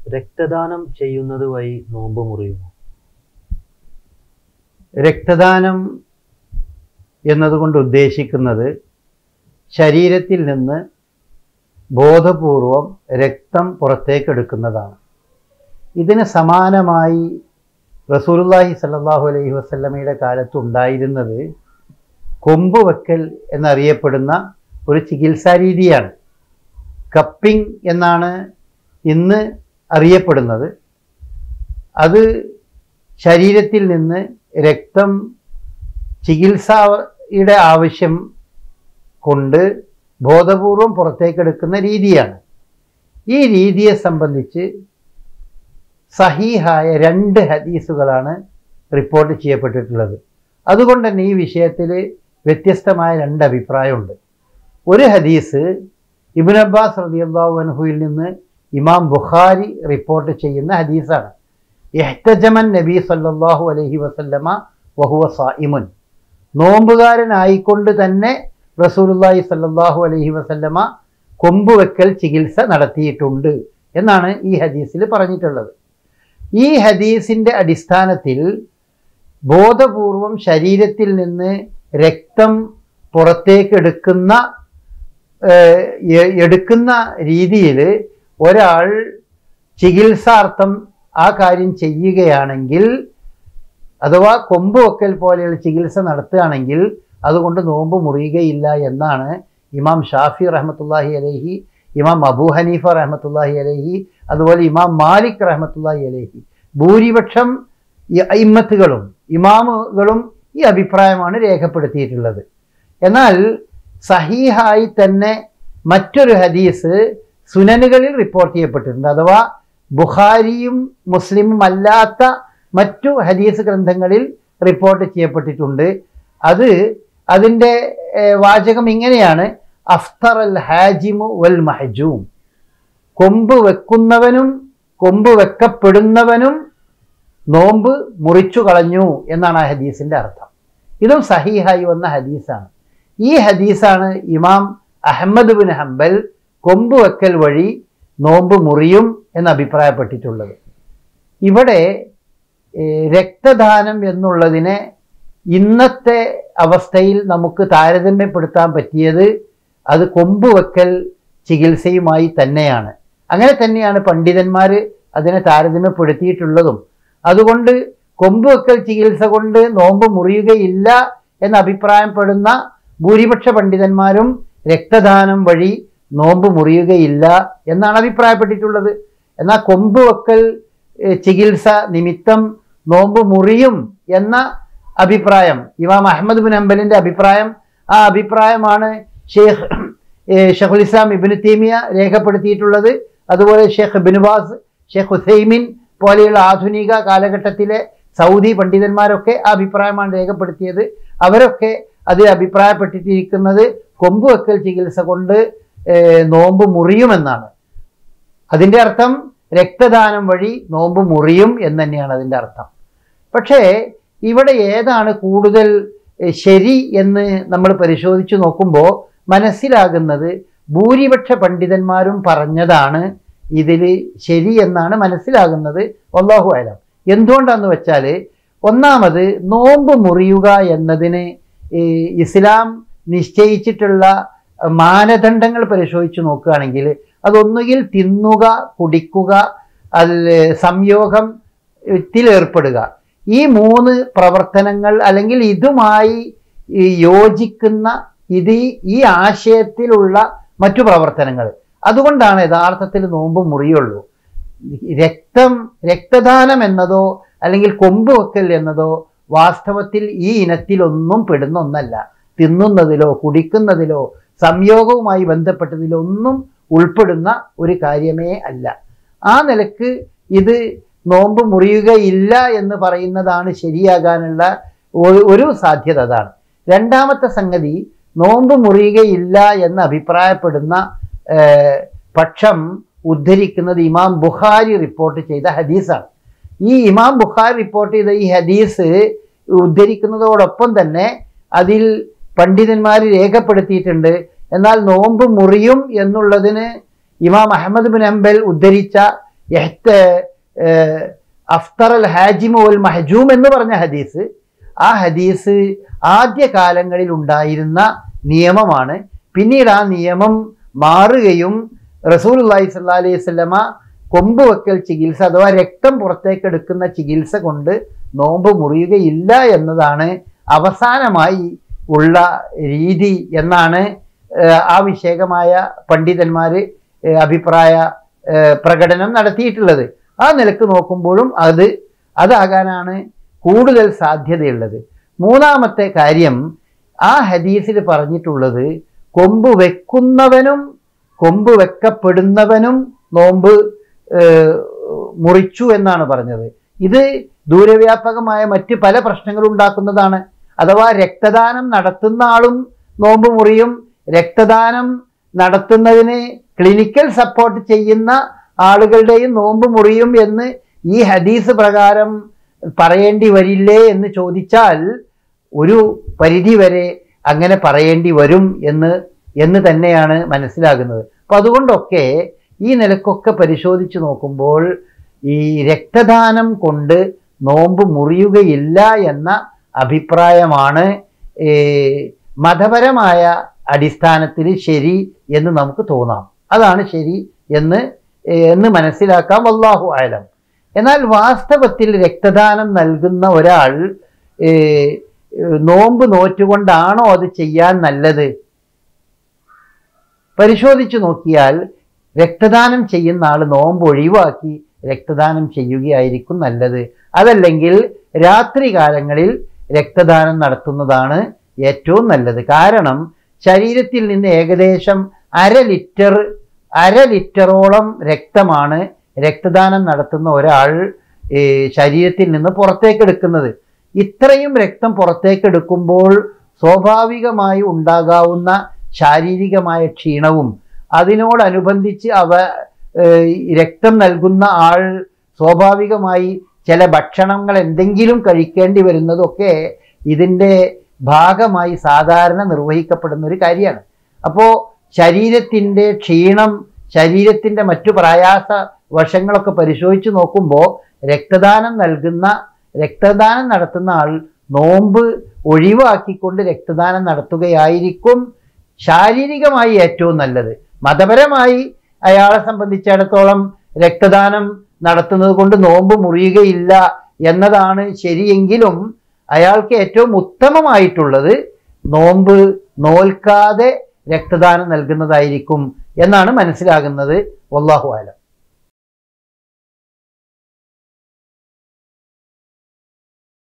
രക്തദാനം ചെയ്യുന്നത് വഴി നോമ്പ് മുറിയുമോ രക്തദാനം എന്നതുകൊണ്ട് ഉദ്ദേശിക്കുന്നത് ശരീരത്തിൽ നിന്ന് ബോധപൂർവം രക്തം പുറത്തേക്കെടുക്കുന്നതാണ് ഇതിന് സമാനമായി റസൂലുള്ളാഹി സല്ലല്ലാഹു അലൈഹി വസല്ലമയുടെ കാലത്ത് ഉണ്ടായിരുന്നത് കൊമ്പ് വെക്കൽ എന്നറിയപ്പെടുന്ന ഒരു ചികിത്സാ രീതിയാണ് കപ്പിംഗ് എന്നാണ് ഇന്ന് അറിയപ്പെടുന്നത് അത് ശരീരത്തിൽ നിന്ന് രക്തം ചികിത്സയുടെ ആവശ്യം കൊണ്ട് ബോധപൂർവം പുറത്തേക്കെടുക്കുന്ന രീതിയാണ് ഈ രീതിയെ സംബന്ധിച്ച് സഹീഹായ രണ്ട് ഹദീസുകളാണ് റിപ്പോർട്ട് ചെയ്യപ്പെട്ടിട്ടുള്ളത് അതുകൊണ്ട് തന്നെ ഈ വിഷയത്തിൽ വ്യത്യസ്തമായ രണ്ട് അഭിപ്രായമുണ്ട് ഒരു ഹദീസ് ഇബിൻ അബ്ബാസ് റളിയല്ലാഹു അൻഹുവിൽ നിന്ന് ഇമാം ബുഖാരി റിപ്പോർട്ട് ചെയ്യുന്ന ഹദീസാണ് എഹ്തജമൻ നബി സല്ലല്ലാഹു അലൈഹി വസല്ലമ വഹുവ സായിമുൻ നോമ്പുകാരനായിക്കൊണ്ട് തന്നെ റസൂലുള്ളാഹി സല്ലല്ലാഹു അലൈഹി വസല്ലമ കൊമ്പ് വെക്കൽ ചികിത്സ നടത്തിയിട്ടുണ്ട് എന്നാണ് ഈ ഹദീസിൽ പറഞ്ഞിട്ടുള്ളത് ഈ ഹദീസിൻ്റെ അടിസ്ഥാനത്തിൽ ബോധപൂർവം ശരീരത്തിൽ നിന്ന് രക്തം പുറത്തേക്കെടുക്കുന്ന ഏഹ്, എ- എടുക്കുന്ന രീതിയിൽ ഒരാൾ ചികിത്സാർത്ഥം ആ കാര്യം ചെയ്യുകയാണെങ്കിൽ അഥവാ കൊമ്പ് വെക്കൽ പോലെയുള്ള ചികിത്സ നടത്തുകയാണെങ്കിൽ അതുകൊണ്ട് നോമ്പ് മുറിയുകയില്ല എന്നാണ് ഇമാം ഷാഫി റഹ്മത്തുള്ളാഹി അലൈഹി ഇമാം അബൂ ഹനീഫ റഹ്മത്തുള്ളാഹി അലൈഹി അതുപോലെ ഇമാം മാലിക് റഹ്മത്തുള്ളാഹി അലൈഹി ഭൂരിപക്ഷം ഈ ഇമ്മത്തുകളും ഇമാമുകളും ഈ അഭിപ്രായമാണ് രേഖപ്പെടുത്തിയിട്ടുള്ളത് എന്നാൽ സഹീഹായി തന്നെ മറ്റൊരു ഹദീസ് സുനനുകളിൽ റിപ്പോർട്ട് ചെയ്യപ്പെട്ടിട്ടുണ്ട് അഥവാ ബുഖാരിയും മുസ്ലിമും അല്ലാത്ത മറ്റു ഹദീസ് ഗ്രന്ഥങ്ങളിൽ റിപ്പോർട്ട് ചെയ്യപ്പെട്ടിട്ടുണ്ട് അത് അതിൻ്റെ ഏഹ്, വാചകം ഇങ്ങനെയാണ് അഫ്തർ അൽ ഹാജിമു വൽ മഹജൂം കൊമ്പ് വെക്കുന്നവനും കൊമ്പ് വെക്കപ്പെടുന്നവനും നോമ്പ് മുറിച്ചു കളഞ്ഞു എന്നാണ് ആ ഹദീസിന്റെ അർത്ഥം ഇതും സഹീഹായി വന്ന ഹദീസാണ് ഈ ഹദീസാണ് ഇമാം അഹമ്മദ് ബിൻ ഹംബൽ കൊമ്പ് വെക്കൽ വഴി നോമ്പ് മുറിയും എന്ന് അഭിപ്രായപ്പെട്ടിട്ടുള്ളത് ഇവിടെ ഏഹ്, രക്തദാനം എന്നുള്ളതിനെ ഇന്നത്തെ അവസ്ഥയിൽ നമുക്ക് താരതമ്യപ്പെടുത്താൻ പറ്റിയത് അത് കൊമ്പ് വെക്കൽ ചികിത്സയുമായി തന്നെയാണ് അങ്ങനെ തന്നെയാണ് പണ്ഡിതന്മാർ അതിനെ താരതമ്യപ്പെടുത്തിയിട്ടുള്ളതും അതുകൊണ്ട് കൊമ്പ് വെക്കൽ ചികിത്സ കൊണ്ട് നോമ്പ് മുറിയുകയില്ല എന്ന് അഭിപ്രായപ്പെടുന്ന ഭൂരിപക്ഷ പണ്ഡിതന്മാരും രക്തദാനം വഴി നോമ്പ് മുറിയുകയില്ല എന്നാണ് അഭിപ്രായപ്പെട്ടിട്ടുള്ളത് എന്നാൽ കൊമ്പ് വെക്കൽ ഏഹ്, ചികിത്സ നിമിത്തം നോമ്പ് മുറിയും എന്ന അഭിപ്രായം ഇമാം അഹമ്മദ് ബിൻ അംബലിന്റെ അഭിപ്രായം ആ അഭിപ്രായമാണ് ഷെയ്ഖ് ഏഹ്, ഷെഖുൽ ഇസ്ലാം ഇബിന് തീമിയ രേഖപ്പെടുത്തിയിട്ടുള്ളത് അതുപോലെ ഷെയ്ഖ് ബിനുബാസ് ഷെയ്ഖ് ഹുസൈമിൻ പോലെയുള്ള ആധുനിക കാലഘട്ടത്തിലെ സൗദി പണ്ഡിതന്മാരൊക്കെ ആ അഭിപ്രായമാണ് രേഖപ്പെടുത്തിയത് അവരൊക്കെ അതിൽ അഭിപ്രായപ്പെട്ടിരിക്കുന്നത് കൊമ്പ് വെക്കൽ ചികിത്സ കൊണ്ട് ഏഹ്, നോമ്പ് മുറിയുമെന്നാണ് അതിൻ്റെ അർത്ഥം രക്തദാനം വഴി നോമ്പ് മുറിയും എന്ന് തന്നെയാണ് അതിൻ്റെ അർത്ഥം പക്ഷേ ഇവിടെ ഏതാണ് കൂടുതൽ എഹ്, ശരി എന്ന് നമ്മൾ പരിശോധിച്ച് നോക്കുമ്പോൾ മനസ്സിലാകുന്നത് ഭൂരിപക്ഷ പണ്ഡിതന്മാരും പറഞ്ഞതാണ് ഇതിൽ ശരി എന്നാണ് മനസ്സിലാകുന്നത് അള്ളാഹു അലം എന്തുകൊണ്ടാന്ന് വെച്ചാൽ ഒന്നാമത് നോമ്പ് മുറിയുക എന്നതിന് ഈ ഇസ്ലാം നിശ്ചയിച്ചിട്ടുള്ള മാനദണ്ഡങ്ങൾ പരിശോധിച്ച് നോക്കുകയാണെങ്കിൽ അതൊന്നുകിൽ തിന്നുക കുടിക്കുക അതിൽ സംയോഗം ത്തിലേർപ്പെടുക ഈ മൂന്ന് പ്രവർത്തനങ്ങൾ അല്ലെങ്കിൽ ഇതുമായി ഈ യോജിക്കുന്ന ഇത് ഈ- ഈ ആശയത്തിലുള്ള മറ്റു പ്രവർത്തനങ്ങൾ അതുകൊണ്ടാണ് യഥാർത്ഥത്തിൽ നോമ്പ് മുറിയുള്ളൂ രക്തം രക്തദാനം എന്നതോ അല്ലെങ്കിൽ കൊമ്പ് വെക്കൽ എന്നതോ വാസ്തവത്തിൽ ഈ ഇനത്തിലൊന്നും പെടുന്ന ഒന്നല്ല തിന്നുന്നതിലോ കുടിക്കുന്നതിലോ സംയോഗവുമായി ബന്ധപ്പെട്ടതിലോ ഒന്നും ഉൾപ്പെടുന്ന ഒരു കാര്യമേ അല്ല ആ നിലക്ക് ഇത് നോമ്പ് മുറിയുകയില്ല എന്ന് പറയുന്നതാണ് ശരിയാകാനുള്ള ഒരു- ഒരു സാധ്യത അതാണ് രണ്ടാമത്തെ സംഗതി നോമ്പ് മുറിയുകയില്ല എന്ന് അഭിപ്രായപ്പെടുന്ന ഏഹ്, പക്ഷം ഉദ്ധരിക്കുന്നത് ഇമാം ബുഖാരി റിപ്പോർട്ട് ചെയ്ത ഹദീസാണ് ഈ ഇമാം ബുഖാരി റിപ്പോർട്ട് ചെയ്ത ഈ ഹദീസ് ഉദ്ധരിക്കുന്നതോടൊപ്പം തന്നെ അതിൽ പണ്ഡിതന്മാർ രേഖപ്പെടുത്തിയിട്ടുണ്ട് എന്നാൽ നോമ്പ് മുറിയും എന്നുള്ളതിന് ഇമാം അഹമ്മദ് ബിൻ അംബൽ ഉദ്ധരിച്ച എഹ്ത ഏഹ്, അഫ്തർ അൽ ഹാജിമു വൽ മഹജൂം എന്ന് പറഞ്ഞ ഹദീസ് ആ ഹദീസ് ആദ്യ കാലങ്ങളിൽ ഉണ്ടായിരുന്ന നിയമമാണ് പിന്നീട് ആ നിയമം മാറുകയും റസൂൽ അള്ളാഹി സ്വല്ലാ അലൈഹി സ്വലമ കൊമ്പ് വെക്കൽ ചികിത്സ അഥവാ രക്തം പുറത്തേക്ക് എടുക്കുന്ന ചികിത്സ കൊണ്ട് നോമ്പ് മുറിയുകയില്ല എന്നതാണ് അവസാനമായി ഉള്ള രീതി എന്നാണ് ഏഹ്, ആ വിഷയകമായ പണ്ഡിതന്മാർ അഭിപ്രായ ഏഹ്, പ്രകടനം നടത്തിയിട്ടുള്ളത് ആ നിലക്ക് നോക്കുമ്പോഴും അത് അതാകാനാണ് കൂടുതൽ സാധ്യതയുള്ളത് മൂന്നാമത്തെ കാര്യം ആ ഹദീസിൽ പറഞ്ഞിട്ടുള്ളത് കൊമ്പ് വെക്കുന്നവനും കൊമ്പ് വെക്കപ്പെടുന്നവനും നോമ്പ് ഏഹ്, മുറിച്ചു എന്നാണ് പറഞ്ഞത് ഇത് ദൂരവ്യാപകമായ മറ്റ് പല പ്രശ്നങ്ങളും ഉണ്ടാക്കുന്നതാണ് അഥവാ രക്തദാനം നടത്തുന്ന ആളും നോമ്പ് മുറിയും രക്തദാനം നടത്തുന്നതിന് ക്ലിനിക്കൽ സപ്പോർട്ട് ചെയ്യുന്ന ആളുകളുടെയും നോമ്പ് മുറിയും എന്ന് ഈ ഹദീസ് പ്രകാരം പറയേണ്ടി വരില്ലേ എന്ന് ചോദിച്ചാൽ ഒരു പരിധി വരെ അങ്ങനെ പറയേണ്ടി വരും എന്ന് എന്ന് തന്നെയാണ് മനസ്സിലാകുന്നത് അപ്പം അതുകൊണ്ടൊക്കെ ഈ നിലക്കൊക്കെ പരിശോധിച്ച് നോക്കുമ്പോൾ ഈ രക്തദാനം കൊണ്ട് നോമ്പ് മുറിയുകയില്ല എന്ന അഭിപ്രായമാണ് ഏ, മതപരമായ അടിസ്ഥാനത്തിൽ ശരി എന്ന് നമുക്ക് തോന്നാം അതാണ് ശരി എന്ന് ഏ, എന്ന് മനസ്സിലാക്കാം വല്ലാഹു ആലം എന്നാൽ വാസ്തവത്തിൽ രക്തദാനം നൽകുന്ന ഒരാൾ ഏ, നോമ്പ് നോറ്റുകൊണ്ടാണോ അത് ചെയ്യാൻ നല്ലത് പരിശോധിച്ചു നോക്കിയാൽ രക്തദാനം ചെയ്യുന്ന ആൾ നോമ്പ് ഒഴിവാക്കി രക്തദാനം ചെയ്യുകയായിരിക്കും നല്ലത് അതല്ലെങ്കിൽ രാത്രി കാലങ്ങളിൽ രക്തദാനം നടത്തുന്നതാണ് ഏറ്റവും നല്ലത് കാരണം ശരീരത്തിൽ നിന്ന് ഏകദേശം അര ലിറ്റർ അര ലിറ്ററോളം രക്തമാണ് രക്തദാനം നടത്തുന്ന ഒരാൾ ഏ, ശരീരത്തിൽ നിന്ന് പുറത്തേക്ക് എടുക്കുന്നത് ഇത്രയും രക്തം പുറത്തേക്ക് എടുക്കുമ്പോൾ സ്വാഭാവികമായി ഉണ്ടാകാവുന്ന ശാരീരികമായ ക്ഷീണവും അതിനോടനുബന്ധിച്ച് അവ ഏഹ്, രക്തം നൽകുന്ന ആൾ സ്വാഭാവികമായി ചില ഭക്ഷണങ്ങൾ എന്തെങ്കിലും കഴിക്കേണ്ടി വരുന്നതൊക്കെ ഇതിൻ്റെ ഭാഗമായി സാധാരണ നിർവഹിക്കപ്പെടുന്ന ഒരു കാര്യമാണ് അപ്പോൾ ശരീരത്തിൻ്റെ ക്ഷീണം ശരീരത്തിൻ്റെ മറ്റു പ്രയാസ വശങ്ങളൊക്കെ പരിശോധിച്ച് നോക്കുമ്പോൾ രക്തദാനം നൽകുന്ന രക്തദാനം നടത്തുന്ന ആൾ നോമ്പ് ഒഴിവാക്കിക്കൊണ്ട് രക്തദാനം നടത്തുകയായിരിക്കും ശാരീരികമായി ഏറ്റവും നല്ലത് മതപരമായി അയാളെ സംബന്ധിച്ചിടത്തോളം രക്തദാനം നടത്തുന്നത് കൊണ്ട് നോമ്പ് മുറിയുകയില്ല എന്നതാണ് ശരിയെങ്കിലും അയാൾക്ക് ഏറ്റവും ഉത്തമമായിട്ടുള്ളത് നോമ്പ് നോൽക്കാതെ രക്തദാനം നൽകുന്നതായിരിക്കും എന്നാണ് മനസ്സിലാകുന്നത് വല്ലാഹു ആലം